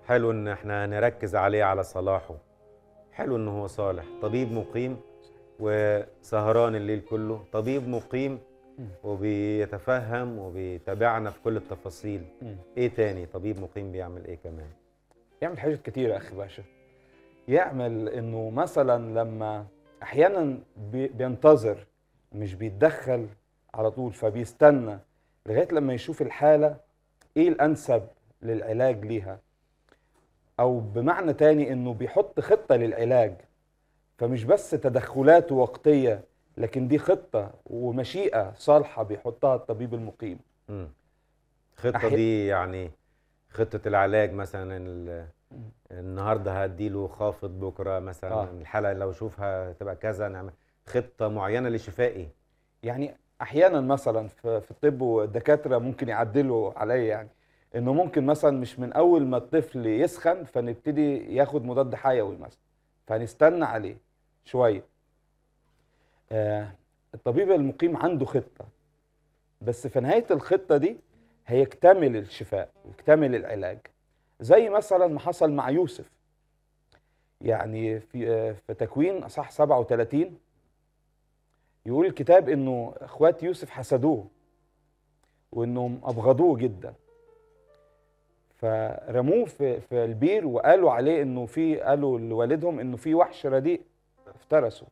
حلو ان احنا نركز عليه على صلاحه حلو ان هو صالح طبيب مقيم وسهران الليل كله طبيب مقيم مم. وبيتفهم وبيتابعنا في كل التفاصيل مم. ايه تاني طبيب مقيم بيعمل ايه كمان يعمل حاجات كتيرة يا أخي باشا يعمل إنه مثلا لما أحيانا بي- بينتظر مش بيتدخل على طول فبيستنى لغاية لما يشوف الحالة إيه الأنسب للعلاج ليها أو بمعنى تاني إنه بيحط خطة للعلاج فمش بس تدخلات وقتية لكن دي خطة ومشيئة صالحة بيحطها الطبيب المقيم مم. الخطه أحي- دي يعني خطه العلاج مثلا ال- النهارده هديله خافض بكره مثلا آه. آه. الحاله لو اشوفها تبقى كذا نعمل خطه معينه لشفائي يعني احيانا مثلا في في الطب والدكاتره ممكن يعدلوا عليا يعني انه ممكن مثلا مش من اول ما الطفل يسخن فنبتدي ياخد مضاد حيوي مثلا فنستنى عليه شويه آه الطبيب المقيم عنده خطه بس في نهايه الخطه دي هيكتمل الشفاء ويكتمل العلاج زي مثلا ما حصل مع يوسف يعني في آه في تكوين اصح 37 يقول الكتاب انه اخوات يوسف حسدوه وانهم ابغضوه جدا فرموه في في البير وقالوا عليه انه في قالوا لوالدهم انه في وحش رديء افترسوا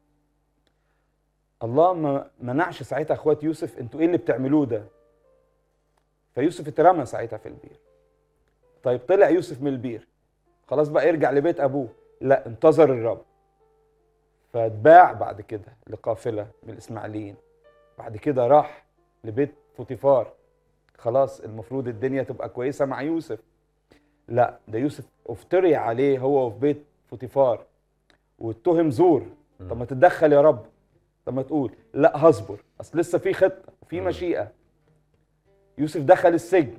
الله ما منعش ساعتها اخوات يوسف انتوا ايه اللي بتعملوه ده فيوسف اترمى ساعتها في البير طيب طلع يوسف من البير خلاص بقى يرجع لبيت ابوه لا انتظر الرب فاتباع بعد كده لقافله من الاسماعيليين بعد كده راح لبيت فوتيفار خلاص المفروض الدنيا تبقى كويسه مع يوسف لا ده يوسف افتري عليه هو وفي بيت فوتيفار واتهم زور مم. طب ما تتدخل يا رب طب ما تقول لا هصبر اصل لسه في خطه وفي مم. مشيئه يوسف دخل السجن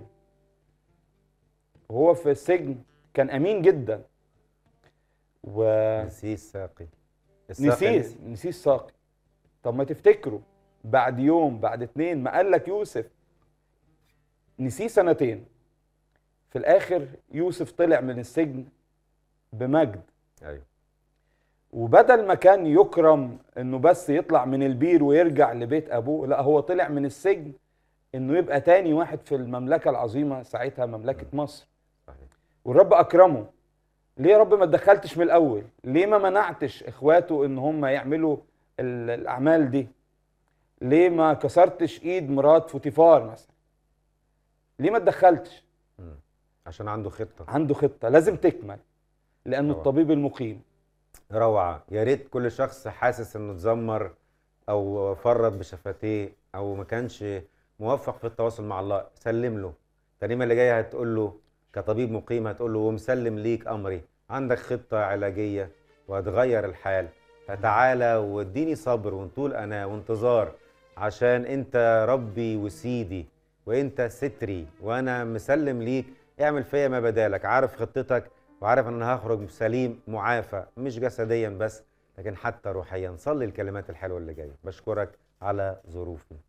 وهو في السجن كان امين جدا و نسيه الساقي الساقي نسيه نسي. نسيه الساقي طب ما تفتكروا بعد يوم بعد اتنين ما قال لك يوسف نسيه سنتين في الاخر يوسف طلع من السجن بمجد ايوه وبدل ما كان يكرم انه بس يطلع من البير ويرجع لبيت ابوه لا هو طلع من السجن انه يبقى تاني واحد في المملكه العظيمه ساعتها مملكه مصر صحيح والرب اكرمه ليه يا رب ما اتدخلتش من الاول ليه ما منعتش اخواته ان هم يعملوا ال- الاعمال دي ليه ما كسرتش ايد مرات فوتيفار مثلا ليه ما اتدخلتش مم. عشان عنده خطه عنده خطه لازم تكمل لانه طبعا. الطبيب المقيم روعة يا ريت كل شخص حاسس انه اتذمر او فرط بشفتيه او ما كانش موفق في التواصل مع الله سلم له الترنيمة اللي جاية هتقول له كطبيب مقيم هتقول له ومسلم ليك امري عندك خطة علاجية وهتغير الحال فتعالى واديني صبر وطول انا وانتظار عشان انت ربي وسيدي وانت ستري وانا مسلم ليك اعمل فيا ما بدالك عارف خطتك وعارف ان انا هخرج سليم معافى مش جسديا بس لكن حتى روحيا صلي الكلمات الحلوه اللي جايه بشكرك على ظروفي